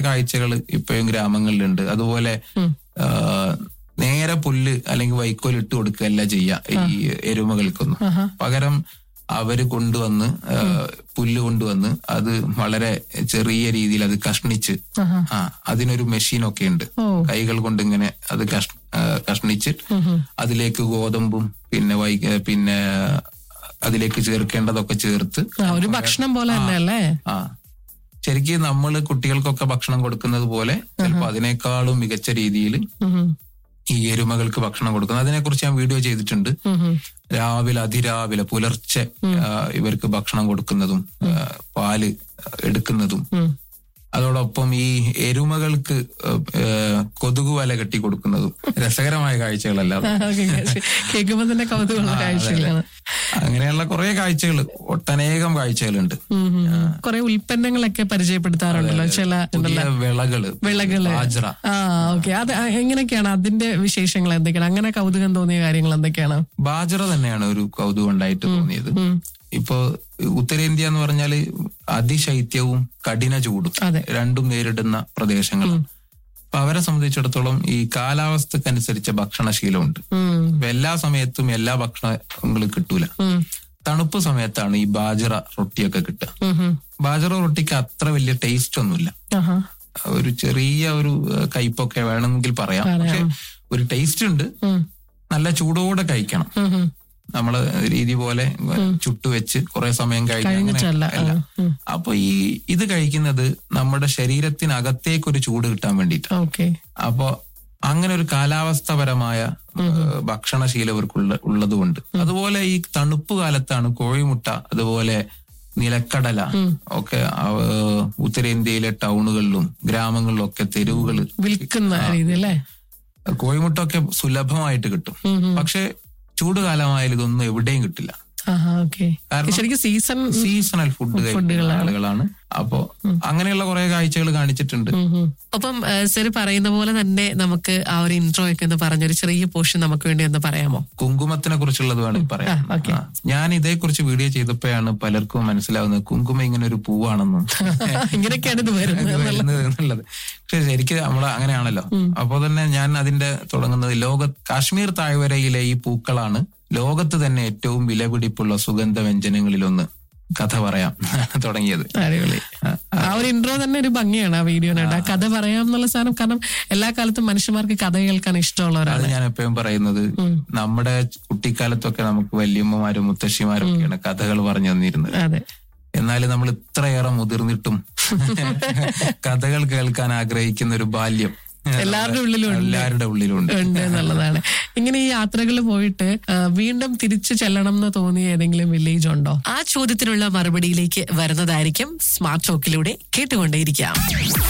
കാഴ്ചകൾ ഇപ്പോഴും ഗ്രാമങ്ങളിലുണ്ട് അതുപോലെ ആ, നേരെ പുല്ല് അല്ലെങ്കിൽ വൈക്കോൽ ഇട്ട് കൊടുക്കുകയല്ല ചെയ്യുക ഈ എരുമകൾക്കൊന്നും പകരം അവര് കൊണ്ടുവന്ന് ആ, പുല്ല് കൊണ്ടുവന്ന് അത് വളരെ ചെറിയ രീതിയിൽ അത് കഷ്ണിച്ച് ആ അതിനൊരു മെഷീനൊക്കെ ഉണ്ട് ഓ. കൈകൾ കൊണ്ട് ഇങ്ങനെ അത് കഷ് ആ, കഷ്ണിച്ച് അതിലേക്ക് ഗോതമ്പും പിന്നെ വൈ പിന്നെ അതിലേക്ക് ചേർക്കേണ്ടതൊക്കെ ചേർത്ത് ആ, ഒരു ഭക്ഷണം പോലെ തന്നെ അല്ലേ ആ ശരിക്കും നമ്മൾ കുട്ടികൾക്കൊക്കെ ഭക്ഷണം കൊടുക്കുന്നത് പോലെ ചിലപ്പോൾ അതിനേക്കാളും മികച്ച രീതിയിൽ ഉം, ഈ എരുമകൾക്ക് ഭക്ഷണം കൊടുക്കുന്നത് അതിനെക്കുറിച്ച് ഞാൻ വീഡിയോ ചെയ്തിട്ടുണ്ട് ഉം, ഉം. രാവിലെ അതിരാവിലെ പുലർച്ചെ ആ, ഇവർക്ക് ഭക്ഷണം കൊടുക്കുന്നതും ആ, പാല് എടുക്കുന്നതും ഉം. അതോടൊപ്പം ഈ എരുമകൾക്ക് ഏ, കൊതുക് വല കെട്ടി കൊടുക്കുന്നതും രസകരമായ കാഴ്ചകളല്ല ആ, ഓക്കേ, ഓക്കേ. കേൾക്കുമ്പോ തന്നെ കൗതുകമുള്ള കാഴ്ചകളാണ് അങ്ങനെയുള്ള കുറെ കാഴ്ചകൾ ഒട്ടനേകം കാഴ്ചകളുണ്ട് ഉം, ഉം, ഉം. കുറെ ഉൽപ്പന്നങ്ങളൊക്കെ പരിചയപ്പെടുത്താറുണ്ടല്ലോ ചില പുതിയ വിളകള് വിളകള് ബാജ്ര ആ ഓക്കെ അത് ആ, എങ്ങനെയൊക്കെയാണ് അതിന്റെ വിശേഷങ്ങൾ എന്തൊക്കെയാണ് അങ്ങനെ കൗതുകം തോന്നിയ കാര്യങ്ങൾ എന്തൊക്കെയാണ് ബാജ്ര തന്നെയാണ് ഒരു കൗതുകം ഉണ്ടായിട്ട് തോന്നിയത് ഉം. ഇപ്പൊ ഉത്തരേന്ത്യ എന്ന് പറഞ്ഞാല് അതിശൈത്യവും കഠിന ചൂടും അതെ. രണ്ടും നേരിടുന്ന പ്രദേശങ്ങളാണ് അപ്പൊ അവരെ സംബന്ധിച്ചിടത്തോളം ഈ കാലാവസ്ഥക്കനുസരിച്ച ഭക്ഷണശീലമുണ്ട് ഉം, അപ്പൊ എല്ലാ സമയത്തും എല്ലാ ഭക്ഷണങ്ങളും കിട്ടൂല ഉം, തണുപ്പ് സമയത്താണ് ഈ ബാജറ റൊട്ടിയൊക്കെ കിട്ടുക ഉം, ഉം. ബാജറ റൊട്ടിക്ക് അത്ര വലിയ ടേസ്റ്റ് ഒന്നുമില്ല ആഹാ. ഒരു ചെറിയ ഒരു ഏഹ്, കയ്പൊക്കെ വേണമെങ്കിൽ പറയാം പക്ഷെ ഒരു ടേസ്റ്റ് ഉണ്ട് ഉം, നല്ല ചൂടോടെ കഴിക്കണം ഉം, ഉം. നമ്മള് രീതി പോലെ ചുട്ടുവെച്ച് കുറെ സമയം കഴിഞ്ഞ് അങ്ങനെ കഴിഞ്ഞിട്ടല്ല ആ, അല്ല ഉം. അപ്പൊ ഈ ഇത് കഴിക്കുന്നത് നമ്മുടെ ശരീരത്തിനകത്തേക്ക് ഒരു ചൂട് കിട്ടാൻ വേണ്ടിയിട്ടാണ് ഓക്കെ അപ്പൊ അങ്ങനെ ഒരു കാലാവസ്ഥപരമായ ഏഹ്, ഭക്ഷണശീലം ഇവർക്കുള്ള ഉള്ളതുകൊണ്ട് അതുപോലെ ഈ തണുപ്പ് കാലത്താണ് കോഴിമുട്ട അതുപോലെ നിലക്കടല ഒക്കെ ആ, ഉത്തരേന്ത്യയിലെ ടൗണുകളിലും ഗ്രാമങ്ങളിലും ഒക്കെ തെരുവുകൾ വിൽക്കുന്ന രീതി അല്ലേ കോഴിമുട്ട ഒക്കെ സുലഭമായിട്ട് കിട്ടും പക്ഷെ ചൂട് കാലമായാലും ഇതൊന്നും എവിടെയും കിട്ടില്ല ആഹാ ഓക്കെ കാരണം ശരിക്കും സീസൺ സീസണൽ ഫുഡ് കഴിക്കുന്ന ആളുകളാണ് അപ്പോ അങ്ങനെയുള്ള കുറെ കാഴ്ചകൾ കാണിച്ചിട്ടുണ്ട് അപ്പം സർ പറയുന്ന പോലെ തന്നെ നമുക്ക് ആ ഒരു ഇൻട്രോ ഒക്കെ ഒന്ന് പറഞ്ഞൊരു ചെറിയ പോർഷൻ നമുക്ക് വേണ്ടി ഒന്ന് പറയാമോ കുങ്കുമത്തിനെ കുറിച്ചുള്ളത് വേണമെങ്കിൽ പറയാം ഓക്കേ. ആ. ഞാൻ ഇതേക്കുറിച്ച് വീഡിയോ ചെയ്തപ്പോഴാണ് പലർക്കും മനസ്സിലാവുന്നത് കുങ്കുമ ഇങ്ങനെ ഒരു പൂവാണെന്നും ഇങ്ങനെയൊക്കെയാണ് ഇത് വരുന്നത് ഇത് വരുന്നത് എന്നുള്ളത് പക്ഷെ ശരിക്കും നമ്മൾ അങ്ങനെയാണല്ലോ അപ്പോ തന്നെ ഞാൻ അതിന്റെ തുടങ്ങുന്നത് ലോക കാശ്മീർ താഴ്വരയിലെ ഈ പൂക്കളാണ് ലോകത്ത് തന്നെ ഏറ്റവും വിലപിടിപ്പുള്ള സുഗന്ധ വ്യഞ്ജനങ്ങളിലൊന്ന് കഥ പറയാം തുടങ്ങിയത് അടിപൊളി ആ ഒരു ഇൻട്രോ തന്നെ ഒരു ഭംഗിയാണ് ആ വീഡിയോ ആ കഥ പറയാം എന്നുള്ള സാധനം കാരണം എല്ലാ കാലത്തും മനുഷ്യന്മാർക്ക് കഥ കേൾക്കാൻ ഇഷ്ടമുള്ളവരാണ് അത് ഞാൻ എപ്പോഴും പറയുന്നത് നമ്മുടെ കുട്ടിക്കാലത്തൊക്കെ നമുക്ക് വല്യമ്മമാരും മുത്തശ്ശിമാരും ഒക്കെയാണ് കഥകൾ പറഞ്ഞു തന്നിരുന്നത് അതെ എന്നാൽ നമ്മൾ ഇത്രയേറെ മുതിർന്നിട്ടും കഥകൾ കേൾക്കാൻ ആഗ്രഹിക്കുന്ന ഒരു ബാല്യം എല്ലാവരുടെ ഉള്ളിലും ഉണ്ട്. എല്ലാവരുടെ ഉള്ളിലുണ്ട് ഉണ്ട് എന്നുള്ളതാണ് ഇങ്ങനെ ഈ യാത്രകൾ പോയിട്ട് ആ, വീണ്ടും തിരിച്ചു ചെല്ലണം എന്ന് തോന്നിയ ഏതെങ്കിലും വില്ലേജ് ഉണ്ടോ ആ ചോദ്യത്തിനുള്ള മറുപടിയിലേക്ക് വരുന്നതായിരിക്കും സ്മാർട്ട് ടോക്കിലൂടെ കേട്ടുകൊണ്ടേയിരിക്കാം